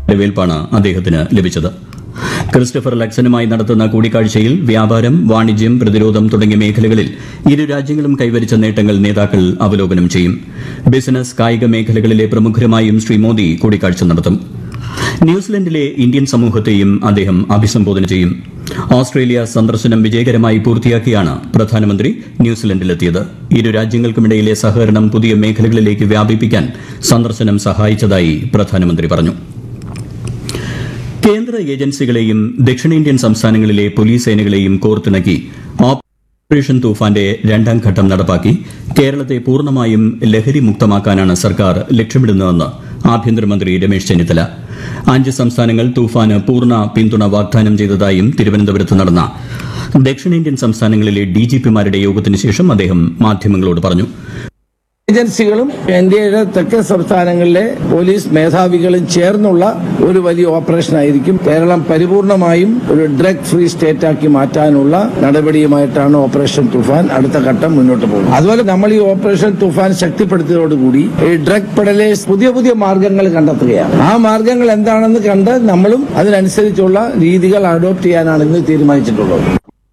വരവേൽപ്പാണ് അദ്ദേഹത്തിന് ലഭിച്ചത് ക്രിസ്റ്റഫർ ലക്സനുമായി നടത്തുന്ന കൂടിക്കാഴ്ചയിൽ വ്യാപാരം വാണിജ്യം പ്രതിരോധം തുടങ്ങിയ മേഖലകളിൽ ഇരു രാജ്യങ്ങളും കൈവരിച്ച നേട്ടങ്ങൾ നേതാക്കൾ അവലോകനം ചെയ്യും ബിസിനസ് കായിക മേഖലകളിലെ പ്രമുഖരുമായും ശ്രീ മോദി കൂടിക്കാഴ്ച നടത്തും ന്യൂസിലൻഡിലെ ഇന്ത്യൻ സമൂഹത്തെയും അദ്ദേഹം അഭിസംബോധന ചെയ്യും ഓസ്ട്രേലിയ സന്ദർശനം വിജയകരമായി പൂർത്തിയാക്കിയാണ് പ്രധാനമന്ത്രി ന്യൂസിലൻഡിലെത്തിയത് ഇരു രാജ്യങ്ങൾക്കുമിടയിലെ സഹകരണം പുതിയ മേഖലകളിലേക്ക് വ്യാപിപ്പിക്കാൻ സന്ദർശനം സഹായിച്ചതായി പ്രധാനമന്ത്രി പറഞ്ഞു കേന്ദ്ര ഏജൻസികളെയും ദക്ഷിണേന്ത്യൻ സംസ്ഥാനങ്ങളിലെ പോലീസ് സേനകളെയും കോർത്തിണക്കി ഓപ്പറേഷൻ തൂഫാന്റെ രണ്ടാം ഘട്ടം നടപ്പാക്കി കേരളത്തെ പൂർണ്ണമായും ലഹരി മുക്തമാക്കാനാണ് സർക്കാർ ലക്ഷ്യമിടുന്നതെന്ന് ആഭ്യന്തരമന്ത്രി രമേശ് ചെന്നിത്തല അഞ്ച് സംസ്ഥാനങ്ങൾ തൂഫാന് പൂർണ്ണ പിന്തുണ വാഗ്ദാനം ചെയ്തതായും തിരുവനന്തപുരത്ത് നടന്ന ദക്ഷിണേന്ത്യൻ സംസ്ഥാനങ്ങളിലെ ഡിജിപിമാരുടെ യോഗത്തിന് ശേഷം അദ്ദേഹം മാധ്യമങ്ങളോട് പറഞ്ഞു ഏജൻസികളും ഇന്ത്യയുടെ തെക്കൻ സംസ്ഥാനങ്ങളിലെ പോലീസ് മേധാവികളും ചേർന്നുള്ള ഒരു വലിയ ഓപ്പറേഷൻ ആയിരിക്കും കേരളം പരിപൂർണമായും ഒരു ഡ്രഗ് ഫ്രീ സ്റ്റേറ്റ് ആക്കി മാറ്റാനുള്ള നടപടിയുമായിട്ടാണ് ഓപ്പറേഷൻ തുഫാൻ അടുത്ത ഘട്ടം മുന്നോട്ട് പോകുന്നത് അതുപോലെ നമ്മൾ ഈ ഓപ്പറേഷൻ തുഫാൻ ശക്തിപ്പെടുത്തിയതോടുകൂടി ഈ ഡ്രഗ് പെഡലേഴ്സ് പുതിയ പുതിയ മാർഗങ്ങൾ കണ്ടെത്തുകയാണ് ആ മാർഗങ്ങൾ എന്താണെന്ന് കണ്ട് നമ്മളും അതിനനുസരിച്ചുള്ള രീതികൾ അഡോപ്റ്റ് ചെയ്യാനാണ് ഇന്ന് തീരുമാനിച്ചിട്ടുള്ളത്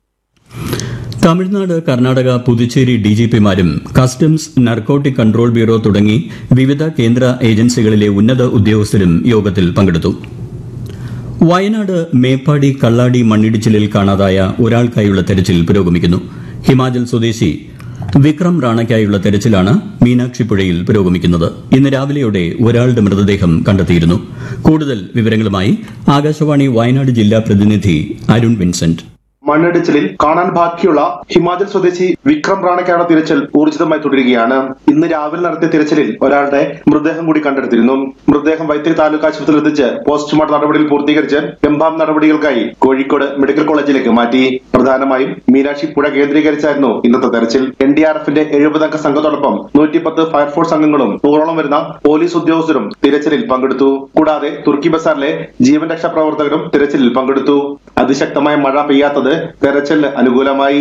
തമിഴ്നാട് കർണാടക പുതുച്ചേരി ഡിജിപിമാരും കസ്റ്റംസ് നർക്കോട്ടിക് കൺട്രോൾ ബ്യൂറോ തുടങ്ങി വിവിധ കേന്ദ്ര ഏജൻസികളിലെ ഉന്നത ഉദ്യോഗസ്ഥരും യോഗത്തിൽ പങ്കെടുത്തു വയനാട് മേപ്പാടി കള്ളാടി മണ്ണിടിച്ചിലിൽ കാണാതായ ഒരാൾക്കായുള്ള തെരച്ചിൽ പുരോഗമിക്കുന്നു ഹിമാചൽ സ്വദേശി വിക്രം റാണയ്ക്കായുള്ള തെരച്ചിലാണ് മീനാക്ഷിപ്പുഴയിൽ പുരോഗമിക്കുന്നത് ഇന്ന് രാവിലെയോടെ ഒരാളുടെ മൃതദേഹം കണ്ടെത്തിയിരുന്നു കൂടുതൽ വിവരങ്ങളുമായി ആകാശവാണി വയനാട് ജില്ലാ പ്രതിനിധി അരുൺ വിൻസെന്റ് മണ്ണിടിച്ചിലിൽ കാണാൻ ബാക്കിയുള്ള ഹിമാചൽ സ്വദേശി വിക്രം റാണയ്ക്കാണ് തിരച്ചിൽ ഊർജിതമായി തുടരുകയാണ് ഇന്ന് രാവിലെ നടത്തിയ തിരച്ചിലിൽ ഒരാളുടെ മൃതദേഹം കൂടി കണ്ടെടുത്തിരുന്നു മൃതദേഹം വൈത്തിരി താലൂക്ക് ആശുപത്രിയിൽ എത്തിച്ച് പോസ്റ്റ്മോർട്ടം നടപടികൾ പൂർത്തീകരിച്ച് എംബാം നടപടികൾക്കായി കോഴിക്കോട് മെഡിക്കൽ കോളേജിലേക്ക് മാറ്റി പ്രധാനമായും മീനാക്ഷി പുഴ കേന്ദ്രീകരിച്ചായിരുന്നു ഇന്നത്തെ തെരച്ചിൽ എൻ ഡി ആർ എഫിന്റെ എഴുപതംഗ സംഘത്തോടൊപ്പം നൂറ്റിപ്പത്ത് ഫയർഫോഴ്സ് അംഗങ്ങളും നൂറോളം വരുന്ന പോലീസ് ഉദ്യോഗസ്ഥരും തിരച്ചിലിൽ പങ്കെടുത്തു കൂടാതെ തുർക്കി ബസാറിലെ ജീവൻ രക്ഷാ പ്രവർത്തകരും തിരച്ചിലിൽ പങ്കെടുത്തു അതിശക്തമായ മഴ പെയ്യാത്തത് തെരച്ചിലിന് അനുകൂലമായി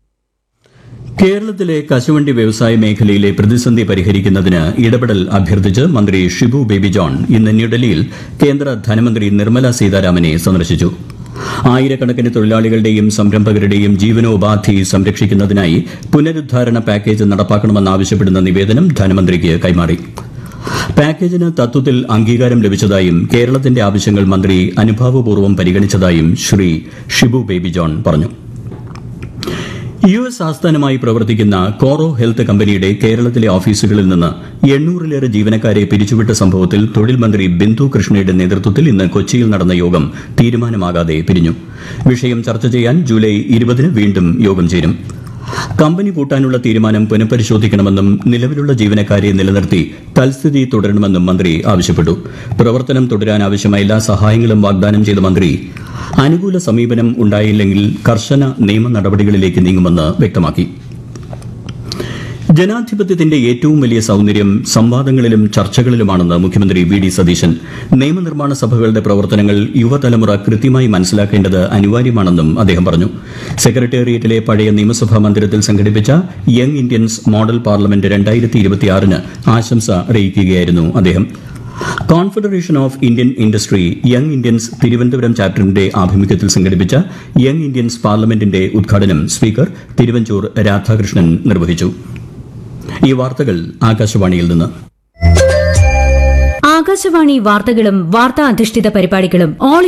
കേരളത്തിലെ കശുവണ്ടി വ്യവസായ മേഖലയിലെ പ്രതിസന്ധി പരിഹരിക്കുന്നതിന് ഇടപെടൽ അഭ്യർത്ഥിച്ച് മന്ത്രി ഷിബു ബേബി ജോൺ ഇന്ന് ന്യൂഡൽഹിയിൽ കേന്ദ്ര ധനമന്ത്രി നിർമ്മല സീതാരാമനെ സന്ദർശിച്ചു ആയിരക്കണക്കിന് തൊഴിലാളികളുടെയും സംരംഭകരുടെയും ജീവനോപാധി സംരക്ഷിക്കുന്നതിനായി പുനരുദ്ധാരണ പാക്കേജ് നടപ്പാക്കണമെന്നാവശ്യപ്പെടുന്ന നിവേദനം ധനമന്ത്രിക്ക് കൈമാറി പാക്കേജിന് തത്വത്തിൽ അംഗീകാരം ലഭിച്ചതായും കേരളത്തിന്റെ ആവശ്യങ്ങൾ മന്ത്രി അനുഭാവപൂർവ്വം പരിഗണിച്ചതായും ശ്രീ ഷിബു ബേബി ജോൺ പറഞ്ഞു യു എസ് ആസ്ഥാനമായി പ്രവർത്തിക്കുന്ന കോറോ ഹെൽത്ത് കമ്പനിയുടെ കേരളത്തിലെ ഓഫീസുകളിൽ നിന്ന് എണ്ണൂറിലേറെ ജീവനക്കാരെ പിരിച്ചുവിട്ട സംഭവത്തിൽ തൊഴിൽ മന്ത്രി ബിന്ദു കൃഷ്ണയുടെ നേതൃത്വത്തിൽ ഇന്ന് കൊച്ചിയിൽ നടന്ന യോഗം തീരുമാനമാകാതെ പിരിഞ്ഞു വിഷയം ചർച്ച ചെയ്യാൻ ജൂലൈ ഇരുപതിന് വീണ്ടും യോഗം ചേരും കമ്പനി പൂട്ടാനുള്ള തീരുമാനം പുനഃപരിശോധിക്കണമെന്നും നിലവിലുള്ള ജീവനക്കാരെ നിലനിർത്തി തൽസ്ഥിതി തുടരണമെന്നും മന്ത്രി ആവശ്യപ്പെട്ടു പ്രവർത്തനം തുടരാൻ ആവശ്യമായ എല്ലാ സഹായങ്ങളും വാഗ്ദാനം ചെയ്ത മന്ത്രി അനുകൂല സമീപനം ഉണ്ടായില്ലെങ്കിൽ കർശന നിയമ നടപടികളിലേക്ക് നീങ്ങുമെന്ന് വ്യക്തമാക്കി ജനാധിപത്യത്തിന്റെ ഏറ്റവും വലിയ സൌന്ദര്യം സംവാദങ്ങളിലും ചർച്ചകളിലുമാണെന്ന് മുഖ്യമന്ത്രി വി ഡി സതീശൻ നിയമനിർമ്മാണ സഭകളുടെ പ്രവർത്തനങ്ങൾ യുവതലമുറ കൃത്യമായി മനസ്സിലാക്കേണ്ടത് അനിവാര്യമാണെന്നും അദ്ദേഹം പറഞ്ഞു സെക്രട്ടേറിയറ്റിലെ പഴയ നിയമസഭാ മന്ദിരത്തിൽ സംഘടിപ്പിച്ച യങ് ഇന്ത്യൻസ് മോഡൽ പാർലമെന്റ് രണ്ടായിരത്തി ഇരുപത്തിയാറിന് ആശംസ അറിയിക്കുകയായിരുന്നു അദ്ദേഹം Confederation of Indian Industry Young Indians Thiruvananthapuram ചാപ്റ്ററിന്റെ ആഭിമുഖ്യത്തിൽ സംഘടിപ്പിച്ച യങ് ഇന്ത്യൻസ് പാർലമെന്റിന്റെ ഉദ്ഘാടനം സ്പീക്കർ തിരുവഞ്ചൂർ രാധാകൃഷ്ണൻ നിർവഹിച്ചു ഈ വാർത്തകൾ ആകാശവാണിയിൽ നിന്ന് ആകാശവാണി വാർത്തകളും വാർത്താ അധിഷ്ഠിത പരിപാടികളും ഓൾ